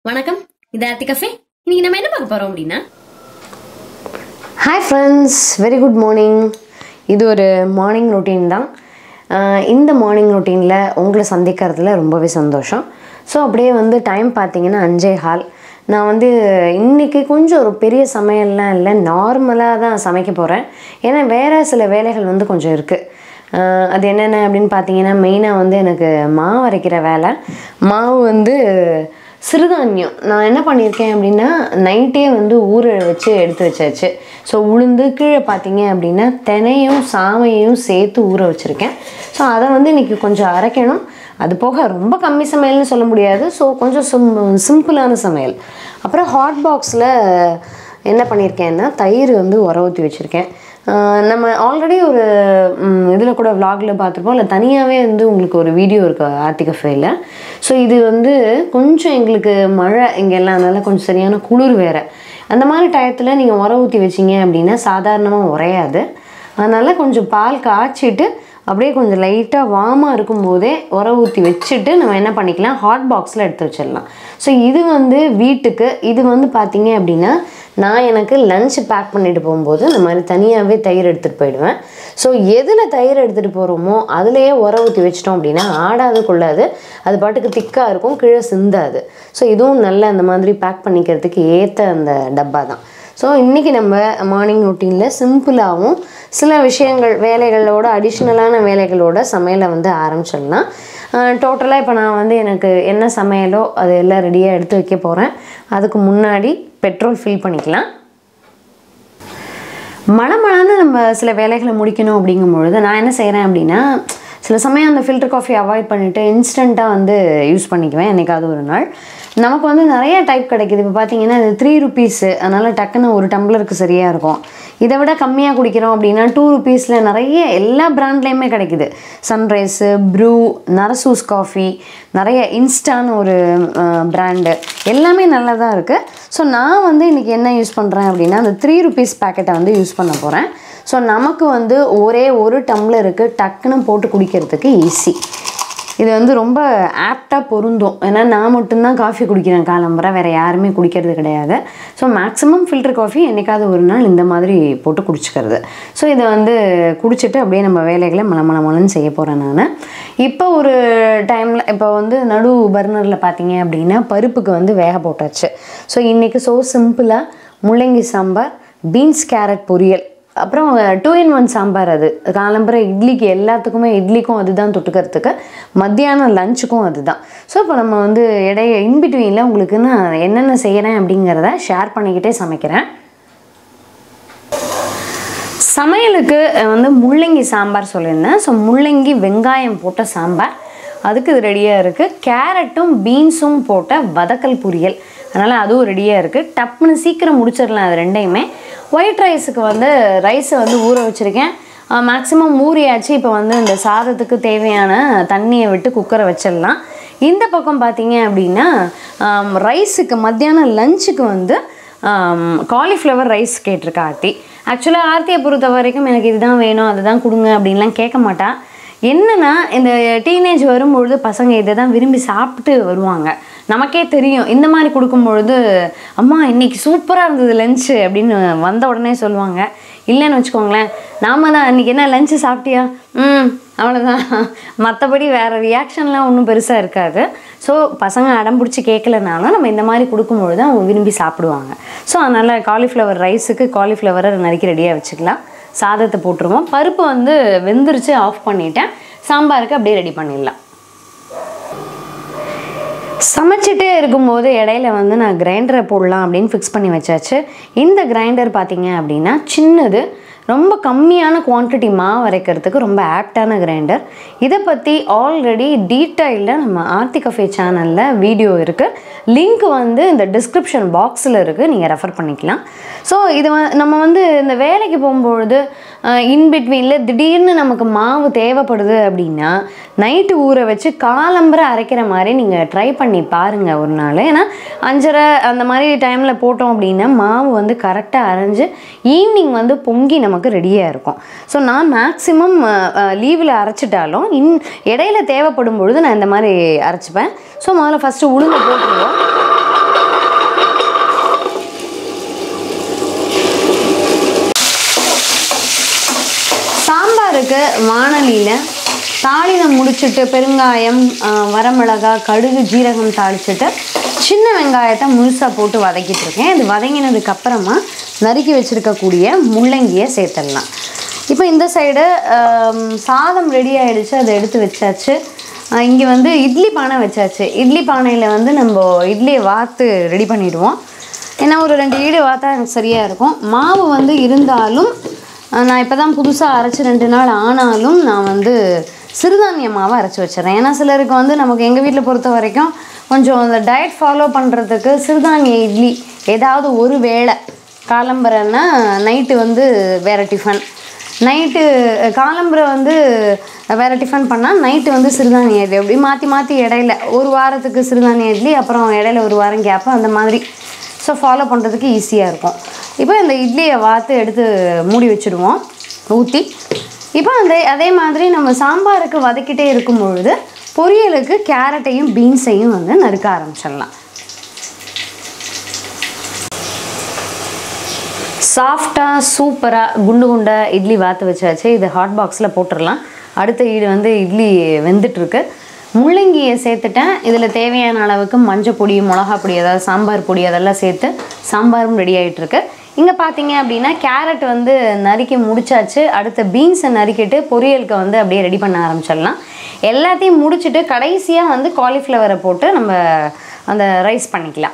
வணக்கம் இது ஆர்த்தி கஃபே இன்னைக்கு நம்ம என்ன பார்க்க போறோம் அப்படின்னா hi friends very good morning இது ஒரு மார்னிங் ரொட்டீன் தான் ஆஹ் இந்த மார்னிங் ரொட்டீனில் உங்களை சந்திக்கிறதுல ரொம்பவே சந்தோஷம் ஸோ அப்படியே வந்து டைம் பார்த்தீங்கன்னா அஞ்சே ஹால் நான் வந்து இன்றைக்கி கொஞ்சம் ஒரு பெரிய சமையல்லாம் இல்லை நார்மலாக தான் சமைக்க போகிறேன் ஏன்னா வேறு சில வேலைகள் வந்து கொஞ்சம் இருக்குது ஆஹ் அது என்னென்ன அப்படின்னு பார்த்தீங்கன்னா மெயினாக வந்து எனக்கு மாவு அரைக்கிற வேலை மாவு வந்து சிறுதானியம் நான் என்ன பண்ணியிருக்கேன் அப்படின்னா நைட்டே வந்து ஊற வச்சு எடுத்து வச்சாச்சு ஸோ உளுந்து கீழே பார்த்தீங்க அப்படின்னா தினையும் சாமையும் சேர்த்து ஊற வச்சுருக்கேன் ஸோ அதை வந்து இன்றைக்கி கொஞ்சம் அரைக்கணும் அது போக ரொம்ப கம்மி சமையல்னு சொல்ல முடியாது ஸோ கொஞ்சம் சிம் சிம்பிளான சமையல் அப்புறம் ஹாட் பாக்ஸில் என்ன பண்ணியிருக்கேன்னா தயிர் வந்து உர ஊற்றி வச்சுருக்கேன் ஆஹ் நம்ம ஆல்ரெடி ஒரு இதில் கூட vlogல பார்த்துருப்போம் இல்லை தனியாகவே வந்து உங்களுக்கு ஒரு வீடியோ இருக்குது ஆர்த்திக ஃபைல ஸோ இது வந்து கொஞ்சம் எங்களுக்கு மழை இங்கே எல்லாம் அதனால கொஞ்சம் சரியான குளிர் வேறு அந்த மாதிரி டயத்தில் நீங்கள் உர ஊற்றி வச்சிங்க அப்படின்னா சாதாரணமாக உரையாது அதனால் கொஞ்சம் பால் காய்ச்சிட்டு அப்படியே கொஞ்சம் லைட்டாக வாமாக இருக்கும்போதே உர ஊற்றி வச்சுட்டு நம்ம என்ன பண்ணிக்கலாம் ஹாட் பாக்ஸில் எடுத்து வச்சிடலாம் ஸோ இது வந்து வீட்டுக்கு இது வந்து பார்த்தீங்க அப்படின்னா நான் எனக்கு லஞ்ச் பேக் பண்ணிட்டு போகும்போது இந்த மாதிரி தனியாகவே தயிர் எடுத்துகிட்டு போயிடுவேன் ஸோ எதில் தயிர் எடுத்துகிட்டு போகிறோமோ அதுலேயே உர ஊற்றி வச்சிட்டோம் அப்படின்னா ஆடாது கொள்ளாது அது பாட்டுக்கு திக்காக இருக்கும் கீழே சிந்தாது ஸோ இதுவும் நல்ல அந்த மாதிரி பேக் பண்ணிக்கிறதுக்கு ஏற்ற அந்த டப்பா தான் ஸோ இன்றைக்கி நம்ம மார்னிங் ரொட்டீனில் சிம்பிளாகவும் சில விஷயங்கள் வேலைகளோட அடிஷ்னலான வேலைகளோட சமையலை வந்து ஆரம்பிச்சிடலாம் டோட்டலாக இப்போ நான் வந்து எனக்கு என்ன சமையலோ அது எல்லாம் ரெடியாக எடுத்து வைக்க போகிறேன் அதுக்கு முன்னாடி பெட்ரோல் ஃபில் பண்ணிக்கலாம் மழமழன்னு நம்ம சில வேலைகளை முடிக்கணும் அப்படிங்கும் பொழுது நான் என்ன செய்கிறேன் அப்படின்னா சில சமயம் அந்த ஃபில்டர் காஃபி அவாய்ட் பண்ணிவிட்டு இன்ஸ்டண்ட்டாக வந்து யூஸ் பண்ணிக்குவேன் என்னைக்காவது ஒரு நாள் நமக்கு வந்து நிறைய டைப் கிடைக்குது இப்போ பார்த்தீங்கன்னா இது த்ரீ ருபீஸு அதனால் டக்குன்னு ஒரு டம்ளருக்கு சரியாக இருக்கும் இதை விட கம்மியாக குடிக்கிறோம் அப்படின்னா டூ ருபீஸில் நிறைய எல்லா பிராண்ட்லேயுமே கிடைக்குது சன்ரைஸு ப்ரூ நரசூஸ் காஃபி நிறைய இன்ஸ்டான்னு ஒரு பிராண்டு எல்லாமே நல்லா தான் இருக்குது ஸோ நான் வந்து இன்றைக்கி என்ன யூஸ் பண்ணுறேன் அப்படின்னா அந்த த்ரீ ருபீஸ் பேக்கெட்டை வந்து யூஸ் பண்ண போகிறேன் ஸோ நமக்கு வந்து ஒரே ஒரு டம்ளருக்கு டக்குன்னு போட்டு குடிக்கிறதுக்கு ஈஸி இது வந்து ரொம்ப ஆப்டாக பொருந்தும் ஏன்னா நான் மட்டும்தான் காஃபி குடிக்கிறேன் காலம்பரை வேறு யாருமே குடிக்கிறது கிடையாது ஸோ மேக்ஸிமம் ஃபில்டர் காஃபி என்றைக்காவது ஒரு நாள் இந்த மாதிரி போட்டு குடிச்சிக்கிறது ஸோ இதை வந்து குடிச்சிட்டு அப்படியே நம்ம வேலைகளை மல மல மலன்னு செய்ய போகிறேன் நான் இப்போ ஒரு டைமில் இப்போ வந்து நடு பர்னரில் பார்த்தீங்க அப்படின்னா பருப்புக்கு வந்து வேக போட்டாச்சு ஸோ இன்றைக்கி ஸோ சிம்பிளாக முள்ளங்கி சாம்பார் பீன்ஸ் கேரட் பொரியல் அப்புறம் டூ இன் ஒன் சாம்பார் அது காலம்பரை இட்லிக்கு எல்லாத்துக்குமே இட்லிக்கும் அதுதான் தொட்டுக்கிறதுக்கு மத்தியானம் லஞ்சுக்கும் அதுதான் ஸோ இப்போ நம்ம வந்து இடைய இன்பிட்வீனில் உங்களுக்கு நான் என்னென்ன செய்கிறேன் அப்படிங்கிறத ஷேர் பண்ணிக்கிட்டே சமைக்கிறேன் சமையலுக்கு அஹ், வந்து முள்ளங்கி சாம்பார் சொல்லியிருந்தேன் ஸோ முள்ளங்கி வெங்காயம் போட்ட சாம்பார் அதுக்கு இது ரெடியாக இருக்குது கேரட்டும் பீன்ஸும் போட்ட வதக்கல் பொரியல் அதனால் அதுவும் ரெடியாக இருக்குது டப்புன்னு சீக்கிரம் முடிச்சிடலாம் அது ரெண்டையுமே ஒயிட் ரைஸுக்கு வந்து ரைஸை வந்து ஊற வச்சுருக்கேன் மேக்ஸிமம் ஊறியாச்சு இப்போ வந்து இந்த சாதத்துக்கு தேவையான தண்ணியை விட்டு குக்கரை வச்சிடலாம் இந்த பக்கம் பார்த்தீங்க அப்படின்னா ரைஸுக்கு மத்தியானம் லஞ்சுக்கு வந்து காலிஃப்ளவர் ரைஸ் கேட்டிருக்கா ஆர்த்தி ஆக்சுவலாக ஆர்த்தியை பொறுத்த வரைக்கும் எனக்கு இதுதான் வேணும் அதுதான் கொடுங்க அப்படின்லாம் கேட்க மாட்டா என்னன்னா இந்த டீனேஜ் வரும்பொழுது பசங்க இதை தான் விரும்பி சாப்பிட்டு வருவாங்க நமக்கே தெரியும் இந்த மாதிரி கொடுக்கும்பொழுது அம்மா இன்னைக்கு சூப்பராக இருந்தது லஞ்சு அப்படின்னு வந்த உடனே சொல்லுவாங்க இல்லைன்னு வச்சுக்கோங்களேன் நாம தான் இன்னைக்கு என்ன லஞ்சு சாப்பிட்டியா ம் அவ்வளோதான் மற்றபடி வேறு ரியாக்ஷன்லாம் ஒன்றும் பெருசாக இருக்காது ஸோ பசங்க அடம் பிடிச்சி கேட்கலனாலும் நம்ம இந்த மாதிரி கொடுக்கும்பொழுது அவங்க விரும்பி சாப்பிடுவாங்க ஸோ அதனால் காலிஃப்ளவர் ரைஸுக்கு காலிஃப்ளவரை நறுக்கி ரெடியாக வச்சுக்கலாம் சாதத்தை போட்டுருவோம் பருப்பு வந்து வெந்துருச்சு ஆஃப் பண்ணிட்டேன் சாம்பாருக்கு அப்படியே ரெடி பண்ணிடலாம் சமைச்சிட்டே இருக்கும்போது இடையில வந்து நான் கிரைண்டரை போடலாம் அப்படின்னு ஃபிக்ஸ் பண்ணி வச்சாச்சு இந்த கிரைண்டர் பார்த்தீங்க அப்படின்னா சின்னது ரொம்ப கம்மியான குவான்டிட்டி மாவு அரைக்கிறதுக்கு ரொம்ப ஆப்டான கிரைண்டர் இதை பற்றி ஆல்ரெடி டீட்டெயில்டாக நம்ம ஆர்த்தி கஃபே சேனலில் வீடியோ இருக்குது லிங்க் வந்து இந்த டிஸ்கிரிப்ஷன் பாக்ஸில் இருக்குது நீங்கள் ரெஃபர் பண்ணிக்கலாம் ஸோ இது வ நம்ம வந்து இந்த வேலைக்கு போகும்பொழுது இன்பிட்வீனில் திடீர்னு நமக்கு மாவு தேவைப்படுது அப்படின்னா நைட்டு ஊற வச்சு காலம்பரை அரைக்கிற மாதிரி நீங்கள் ட்ரை பண்ணி பாருங்கள் ஒரு நாள் ஏன்னா அஞ்சரை அந்த மாதிரி டைமில் போட்டோம் அப்படின்னா மாவு வந்து கரெக்டாக அரைஞ்சு ஈவினிங் வந்து பொங்கி நமக்கு ரெடியாக இருக்கும் ஸோ நான் மேக்ஸிமம் லீவில் அரைச்சிட்டாலும் இன் இடையில தேவைப்படும் பொழுது நான் இந்த மாதிரி அரைச்சிப்பேன் ஸோ முதல்ல ஃபஸ்ட்டு உளுந்து போட்டுருவோம் வானலியில் தாளினம் முடிச்சுட்டு பெருங்காயம் ஆ, வரமிளகா கடுகு ஜீரகம் தாளிச்சிட்டு சின்ன வெங்காயத்தை முழுசாக போட்டு வதக்கிட்டு இருக்கேன் இது வதங்கினதுக்கு அப்புறமா நறுக்கி வச்சுருக்கக்கூடிய முள்ளங்கியை சேர்த்துடலாம் இப்போ இந்த சைடு சாதம் ரெடி ஆயிடுச்சு அதை எடுத்து வச்சாச்சு இங்கே வந்து இட்லி பானை வச்சாச்சு இட்லி பானையில் வந்து நம்ம இட்லியை வாத்து ரெடி பண்ணிடுவோம் ஏன்னா ஒரு ரெண்டு ஈடு வாத்தா எனக்கு சரியாக இருக்கும் மாவு வந்து இருந்தாலும் அஹ், நான் இப்போ தான் புதுசாக அரைச்சி ரெண்டு நாள் ஆனாலும் நான் வந்து சிறுதானிய மாவை அரைச்சி வச்சிடறேன் ஏன்னா சிலருக்கு வந்து நமக்கு எங்கள் வீட்டில் பொறுத்த வரைக்கும் கொஞ்சம் அந்த டயட் ஃபாலோ பண்ணுறதுக்கு சிறுதானிய இட்லி ஏதாவது ஒரு வேளை காலம்பரைன்னா நைட்டு வந்து வேறு டிஃபன் நைட்டு காலம்பரை வந்து வேறு டிஃபன் பண்ணால் நைட்டு வந்து சிறுதானிய இட்லி அப்படி மாற்றி மாற்றி இடையில ஒரு வாரத்துக்கு சிறுதானிய இட்லி அப்புறம் இடையில ஒரு வாரம் கேப்பு அந்த மாதிரி ஸோ ஃபாலோ பண்ணுறதுக்கு ஈஸியாக இருக்கும் இப்போ இந்த இட்லியை வாத்து எடுத்து மூடி வச்சுடுவோம் ஊற்றி இப்போ அந்த அதே மாதிரி நம்ம சாம்பாருக்கு வதக்கிட்டே இருக்கும் பொழுது பொரியலுக்கு கேரட்டையும் பீன்ஸையும் வந்து நறுக்க ஆரம்பிச்சிடலாம் சாஃப்டாக சூப்பராக குண்டு குண்டாக இட்லி வாத்து வச்சாச்சு இது ஹாட் பாக்ஸில் போட்டுடலாம் அடுத்த ஈடு வந்து இட்லி வெந்துட்டுருக்கு முள்ளங்கியை சேர்த்துட்டேன் இதில் தேவையான அளவுக்கு மஞ்சள் பொடி மிளகா பொடி அதாவது சாம்பார் பொடி அதெல்லாம் சேர்த்து சாம்பாரும் ரெடி ஆகிட்டுருக்கு இங்கே பார்த்தீங்க அப்படின்னா கேரட் வந்து நறுக்கி முடிச்சாச்சு அடுத்த பீன்ஸை நறுக்கிட்டு பொரியலுக்கு வந்து அப்படியே ரெடி பண்ண ஆரம்பிச்சிடலாம் எல்லாத்தையும் முடிச்சுட்டு கடைசியாக வந்து காலிஃப்ளவரை போட்டு நம்ம அந்த ரைஸ் பண்ணிக்கலாம்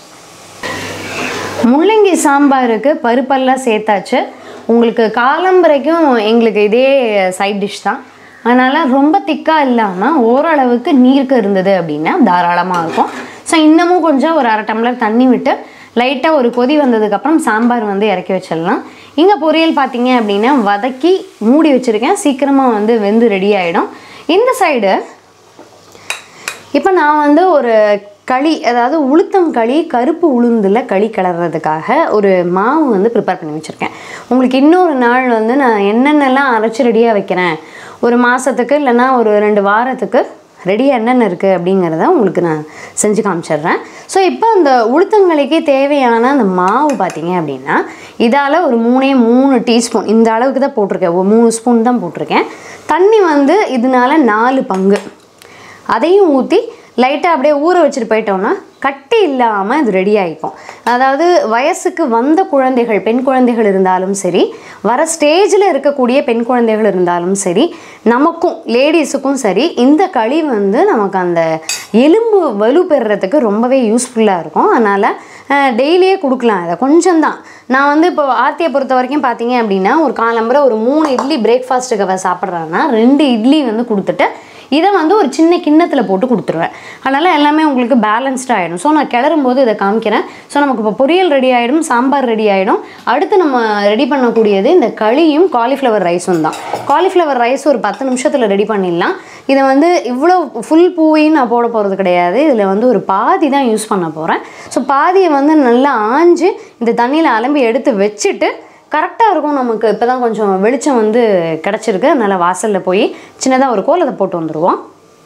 முள்ளங்கி சாம்பாருக்கு பருப்பெல்லாம் சேர்த்தாச்சு உங்களுக்கு காலம்பரைக்கும் எங்களுக்கு இதே சைட் டிஷ் தான் அதனால் ரொம்ப திக்காக இல்லாமல் ஓரளவுக்கு நீர்க்கு இருந்தது அப்படின்னா தாராளமாக இருக்கும் ஸோ இன்னமும் கொஞ்சம் ஒரு அரை டம்ளர் தண்ணி விட்டு லைட்டாக ஒரு கொதி வந்ததுக்கப்புறம் சாம்பார் வந்து இறக்கி வச்சிடலாம் இங்கே பொரியல் பார்த்தீங்க அப்படின்னா வதக்கி மூடி வச்சுருக்கேன் சீக்கிரமாக வந்து வெந்து ரெடி ஆகிடும் இந்த சைடு இப்போ நான் வந்து ஒரு களி அதாவது உளுத்தம் களி கருப்பு உளுந்தில் களி கிளறதுக்காக ஒரு மாவு வந்து ப்ரிப்பேர் பண்ணி வச்சுருக்கேன் உங்களுக்கு இன்னொரு நாள் வந்து நான் என்னென்னலாம் அரைச்சி ரெடியாக வைக்கிறேன் ஒரு மாதத்துக்கு இல்லைன்னா ஒரு ரெண்டு வாரத்துக்கு ரெடியாக என்னென்ன இருக்குது அப்படிங்கிறத உங்களுக்கு நான் செஞ்சு காமிச்சிடுறேன் ஸோ இப்போ அந்த உளுத்தங்களிக்கு தேவையான அந்த மாவு பார்த்தீங்க அப்படின்னா இதால் ஒரு மூணே மூணு டீஸ்பூன் இந்த அளவுக்கு தான் போட்டிருக்கேன் ஒரு மூணு ஸ்பூன் தான் போட்டிருக்கேன் தண்ணி வந்து இதனால நாலு பங்கு அதையும் ஊற்றி லைட்டாக அப்படியே ஊற வச்சுட்டு போயிட்டோம்னா கட்டி இல்லாமல் இது ரெடி ஆகிக்கும் அதாவது வயசுக்கு வந்த குழந்தைகள் பெண் குழந்தைகள் இருந்தாலும் சரி வர ஸ்டேஜில் இருக்கக்கூடிய பெண் குழந்தைகள் இருந்தாலும் சரி நமக்கும் லேடிஸுக்கும் சரி இந்த களி வந்து நமக்கு அந்த எலும்பு வலு பெறுறதுக்கு ரொம்பவே யூஸ்ஃபுல்லாக இருக்கும் அதனால் டெய்லியே கொடுக்கலாம் அதை கொஞ்சம் தான் நான் வந்து இப்போ ஆர்த்தியை பொறுத்த வரைக்கும் பார்த்தீங்க அப்படின்னா ஒரு காலம்பரை ஒரு மூணு இட்லி பிரேக்ஃபாஸ்ட்டுக்கு அவள் சாப்பிட்றான்னா ரெண்டு இட்லி வந்து கொடுத்துட்டு இதை வந்து ஒரு சின்ன கிண்ணத்தில் போட்டு கொடுத்துருவேன் அதனால் எல்லாமே உங்களுக்கு பேலன்ஸ்டாக ஆகிடும் ஸோ நான் கிளறும் போது இதை காமிக்கிறேன் ஸோ நமக்கு இப்போ பொரியல் ரெடி ஆகிடும் சாம்பார் ரெடி ஆகிடும் அடுத்து நம்ம ரெடி பண்ணக்கூடியது இந்த களியும் காலிஃப்ளவர் ரைஸும் தான் காலிஃப்ளவர் ரைஸ் ஒரு பத்து நிமிஷத்தில் ரெடி பண்ணிடலாம் இதை வந்து இவ்வளோ ஃபுல் பூவையும் நான் போட போகிறது கிடையாது இதில் வந்து ஒரு பாதி தான் யூஸ் பண்ண போகிறேன் ஸோ பாதியை வந்து நல்லா ஆஞ்சு இந்த தண்ணியில் அலம்பி எடுத்து வச்சுட்டு கரெக்டாக இருக்கும் நமக்கு இப்போ தான் கொஞ்சம் வெளிச்சம் வந்து கிடச்சிருக்கு அதனால் வாசலில் போய் சின்னதாக ஒரு கோலத்தை போட்டு வந்துடுவோம்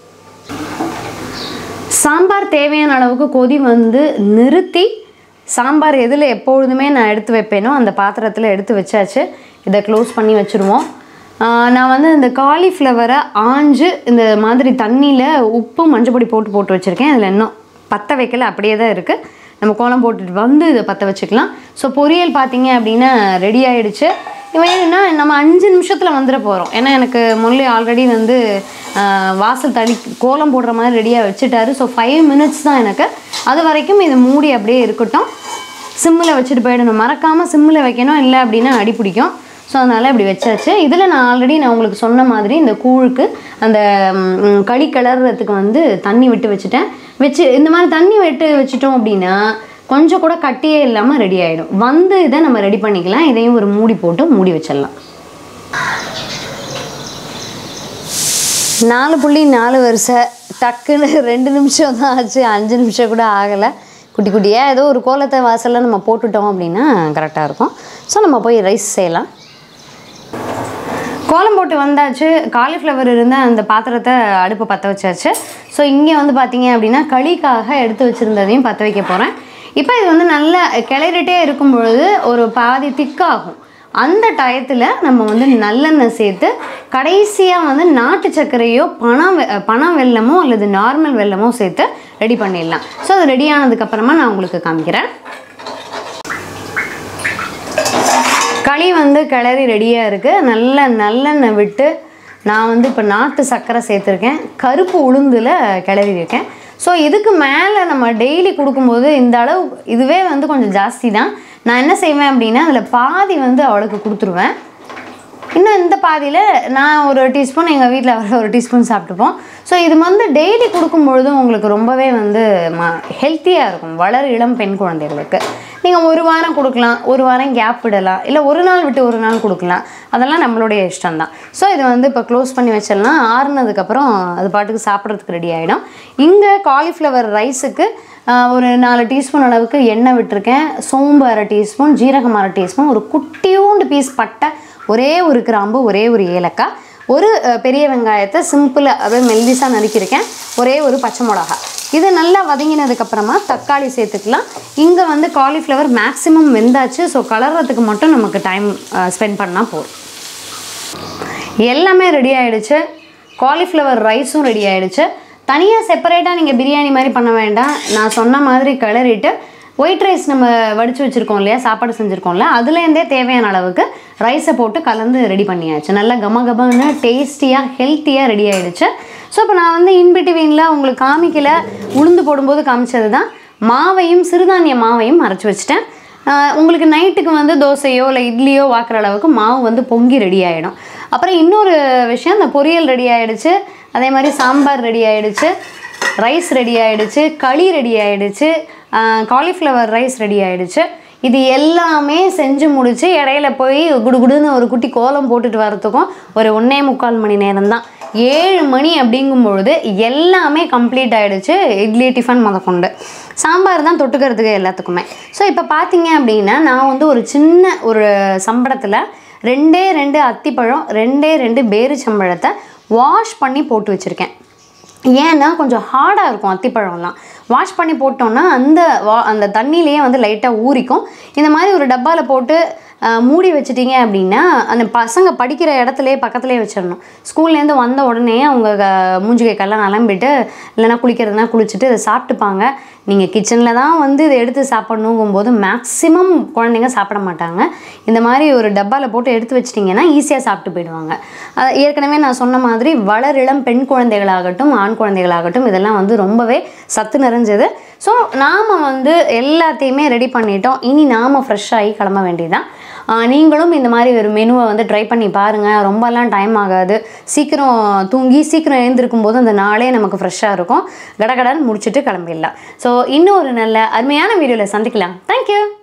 சாம்பார் தேவையான அளவுக்கு கொதி வந்து நிறுத்தி சாம்பார் எதில் எப்பொழுதுமே நான் எடுத்து வைப்பேனோ அந்த பாத்திரத்தில் எடுத்து வச்சாச்சு இதை க்ளோஸ் பண்ணி வச்சுருவோம் ஆஹ் நான் வந்து இந்த காலிஃப்ளவரை ஆஞ்சு இந்த மாதிரி தண்ணியில் உப்பு மஞ்சள் பொடி போட்டு போட்டு வச்சுருக்கேன் அதில் இன்னும் பற்ற வைக்கல அப்படியே தான் இருக்குது நம்ம கோலம் போட்டுட்டு வந்து இதை பற்ற வச்சுக்கலாம் ஸோ பொரியல் பார்த்தீங்க அப்படின்னா ரெடி ஆயிடுச்சு இவன் என்னன்னா நம்ம அஞ்சு நிமிஷத்தில் வந்துட போகிறோம் ஏன்னா எனக்கு முரளி ஆல்ரெடி வந்து ஆஹ், வாசல் தளி கோலம் போடுற மாதிரி ரெடியாக வச்சுட்டாரு ஸோ ஃபைவ் மினிட்ஸ் தான் எனக்கு அது வரைக்கும் இது மூடி அப்படியே இருக்கட்டும் சிம்மில் வச்சுட்டு போயிடணும் மறக்காமல் சிம்மில் வைக்கணும் இல்லை அப்படின்னா அடி பிடிக்கும் ஸோ அதனால் இப்படி வச்சாச்சு இதில் நான் ஆல்ரெடி நான் உங்களுக்கு சொன்ன மாதிரி இந்த கூழுக்கு அந்த ம், களி கிளறதுக்கு வந்து தண்ணி விட்டு வச்சுட்டேன் வச்சு இந்த மாதிரி தண்ணி விட்டு வச்சுட்டோம் அப்படின்னா கொஞ்சம் கூட கட்டியே இல்லாமல் ரெடி ஆகிடும் வந்து இதை நம்ம ரெடி பண்ணிக்கலாம் இதையும் ஒரு மூடி போட்டு மூடி வச்சிடலாம் நாலு புள்ளி நாலு வரிசை டக்குன்னு ரெண்டு நிமிஷம் தான் ஆச்சு அஞ்சு நிமிஷம் கூட ஆகலை குட்டி குட்டியாக ஏதோ ஒரு கோலத்தை வாசலில் நம்ம போட்டுட்டோம் அப்படின்னா கரெக்டாக இருக்கும் ஸோ நம்ம போய் ரைஸ் செய்யலாம் கோலம் போட்டு வந்தாச்சு காலிஃப்ளவர் இருந்த அந்த பாத்திரத்தை அடுப்பு பற்ற வச்சாச்சு ஸோ இங்கே வந்து பார்த்தீங்க அப்படின்னா களிக்காக எடுத்து வச்சுருந்ததையும் பற்ற வைக்க போகிறேன் இப்போ இது வந்து நல்லா கிளறிட்டே இருக்கும் பொழுது ஒரு பாதி திக்காகும் அந்த டயத்தில் நம்ம வந்து நல்லெண்ணெய் சேர்த்து கடைசியாக வந்து நாட்டு சர்க்கரையோ பணம் வெ- பனம் வெல்லமோ அல்லது நார்மல் வெல்லமோ சேர்த்து ரெடி பண்ணிடலாம் ஸோ அது ரெடி ஆனதுக்கப்புறமா நான் உங்களுக்கு காமிக்கிறேன் களி வந்து கிளறி ரெடியாக இருக்குது நல்ல நல்லெண்ணெய் விட்டு நான் வந்து இப்போ நாட்டு சர்க்கரை சேர்த்துருக்கேன் கருப்பு உளுந்தில் கிளறி இருக்கேன் ஸோ இதுக்கு மேலே நம்ம டெய்லி கொடுக்கும்போது இந்த அளவு இதுவே வந்து கொஞ்சம் ஜாஸ்தி தான் நான் என்ன செய்வேன் அப்படின்னா அதில் பாதி வந்து அவளுக்கு கொடுத்துருவேன் இன்னும் இந்த பாதியில் நான் ஒரு டீஸ்பூன் எங்கள் வீட்டில் வர ஒரு டீஸ்பூன் சாப்பிட்டுப்போம் ஸோ இது வந்து டெய்லி கொடுக்கும் பொழுதும் உங்களுக்கு ரொம்பவே வந்து ம ஹெல்த்தியாக இருக்கும் வளர் இளம் பெண் குழந்தைகளுக்கு நீங்கள் ஒரு வாரம் கொடுக்கலாம் ஒரு வாரம் கேப் விடலாம் இல்லை ஒரு நாள் விட்டு ஒரு நாள் கொடுக்கலாம் அதெல்லாம் நம்மளுடைய இஷ்டம்தான் ஸோ இது வந்து இப்போ க்ளோஸ் பண்ணி வச்சிடலாம் ஆறுனதுக்கப்புறம் அது பாட்டுக்கு சாப்பிட்றதுக்கு ரெடி ஆகிடும் இங்கே காலிஃப்ளவர் ரைஸுக்கு ஒரு நாலு டீஸ்பூன் அளவுக்கு எண்ணெய் விட்டுருக்கேன் சோம்பு அரை டீஸ்பூன் ஜீரகம் அரை டீஸ்பூன் ஒரு குட்டியூண்டு பீஸ் பட்டை ஒரே ஒரு கிராம்பு ஒரே ஒரு ஏலக்காய் ஒரு அஹ், பெரிய வெங்காயத்தை சிம்பிளாக அப்படியே மெல்லிஸாக நறுக்கியிருக்கேன் ஒரே ஒரு பச்சை மிளகா இது நல்லா வதங்கினதுக்கப்புறமா தக்காளி சேர்த்துக்கலாம் இங்கே வந்து காலிஃப்ளவர் மேக்ஸிமம் வெந்தாச்சு ஸோ கலர்றதுக்கு மட்டும் நமக்கு டைம் ஸ்பெண்ட் பண்ணால் போதும் எல்லாமே ரெடி ஆயிடுச்சு காலிஃப்ளவர் ரைஸும் ரெடி ஆயிடுச்சு தனியாக செப்பரேட்டாக நீங்கள் பிரியாணி மாதிரி பண்ண வேண்டாம் நான் சொன்ன மாதிரி கிளறிட்டு ஒயிட் ரைஸ் நம்ம வடித்து வச்சுருக்கோம் இல்லையா சாப்பாடு செஞ்சுருக்கோம்ல அதுலேருந்தே தேவையான அளவுக்கு ரைஸை போட்டு கலந்து ரெடி பண்ணியாச்சு நல்லா கம கமன்னு டேஸ்டியாக ஹெல்த்தியாக ரெடி ஆயிடுச்சு ஸோ இப்போ நான் வந்து இன்பிட்வீனில் உங்களுக்கு காமிக்கல உளுந்து போடும்போது காமிச்சது தான் மாவையும் சிறுதானிய மாவையும் அரைச்சி வச்சுட்டேன் ஆஹ் உங்களுக்கு நைட்டுக்கு வந்து தோசையோ இல்லை இட்லியோ வாக்குற அளவுக்கு மாவு வந்து பொங்கி ரெடி ஆகிடும் அப்புறம் இன்னொரு விஷயம் இந்த பொரியல் ரெடி ஆயிடுச்சு அதே மாதிரி சாம்பார் ரெடி ஆயிடுச்சு ரைஸ் ரெடி ஆயிடுச்சு களி ரெடி ஆயிடுச்சு காலிஃப்ளவர் ரைஸ் ரெடி ஆயிடுச்சு இது எல்லாமே செஞ்சு முடிச்சு இடையில போய் குடுகுடுன்னு ஒரு குட்டி கோலம் போட்டுட்டு வரத்துக்கும் ஒரு ஒன்றே முக்கால் மணி நேரம் தான் ஏழு மணி அப்படிங்கும் பொழுது எல்லாமே கம்ப்ளீட் ஆயிடுச்சு இட்லி டிஃபன் முதற்கொண்டு சாம்பார் தான் தொட்டுக்கிறதுக்கு எல்லாத்துக்குமே ஸோ இப்போ பார்த்தீங்க அப்படின்னா நான் வந்து ஒரு சின்ன ஒரு சம்பளத்தில் ரெண்டே ரெண்டு அத்திப்பழம் ரெண்டே ரெண்டு பேரிச்சம்பழத்தை வாஷ் பண்ணி போட்டு வச்சுருக்கேன் ஏன்னா கொஞ்சம் ஹார்டாக இருக்கும் அத்திப்பழம்லாம் வாஷ் பண்ணி போட்டோம்னா அந்த வா அந்த தண்ணியிலேயே வந்து லைட்டாக ஊறிக்கும் இந்த மாதிரி ஒரு டப்பாவில் போட்டு அஹ், மூடி வச்சிட்டிங்க அப்படின்னா அந்த பசங்க படிக்கிற இடத்துலயே பக்கத்துலேயே வச்சிடணும் ஸ்கூல்லேருந்து வந்த உடனே அவங்க க- மூஞ்சி கைக்கெல்லாம் நலம்பிட்டு இல்லைன்னா குளிக்கிறதுனா குளிச்சுட்டு இதை சாப்பிட்டுப்பாங்க நீங்கள் கிச்சனில் தான் வந்து இதை எடுத்து சாப்பிட்ணுங்கும் போது மேக்ஸிமம் குழந்தைங்க சாப்பிட மாட்டாங்க இந்த மாதிரி ஒரு டப்பாவில் போட்டு எடுத்து வச்சிட்டிங்கன்னா ஈஸியாக சாப்பிட்டு போயிடுவாங்க அஹ் ஏற்கனவே நான் சொன்ன மாதிரி வளரிளம் பெண் குழந்தைகளாகட்டும் ஆண் குழந்தைகளாகட்டும் இதெல்லாம் வந்து ரொம்பவே சத்து நிறைஞ்சது ஸோ நாம் வந்து எல்லாத்தையுமே ரெடி பண்ணிட்டோம் இனி நாம் ஃப்ரெஷ் ஆகி கிளம்ப வேண்டியதுதான் ஆஹ் நீங்களும் இந்த மாதிரி ஒரு மெனுவை வந்து ட்ரை பண்ணி பாருங்கள் ரொம்பலாம் டைம் ஆகாது சீக்கிரம் தூங்கி சீக்கிரம் எழுந்திருக்கும் போது அந்த நாளே நமக்கு ஃப்ரெஷ்ஷாக இருக்கும் கடகடன்னு முடிச்சுட்டு கிளம்பிடலாம் ஸோ இன்னும் ஒரு நல்ல அருமையான வீடியோவில் சந்திக்கலாம் தேங்க்யூ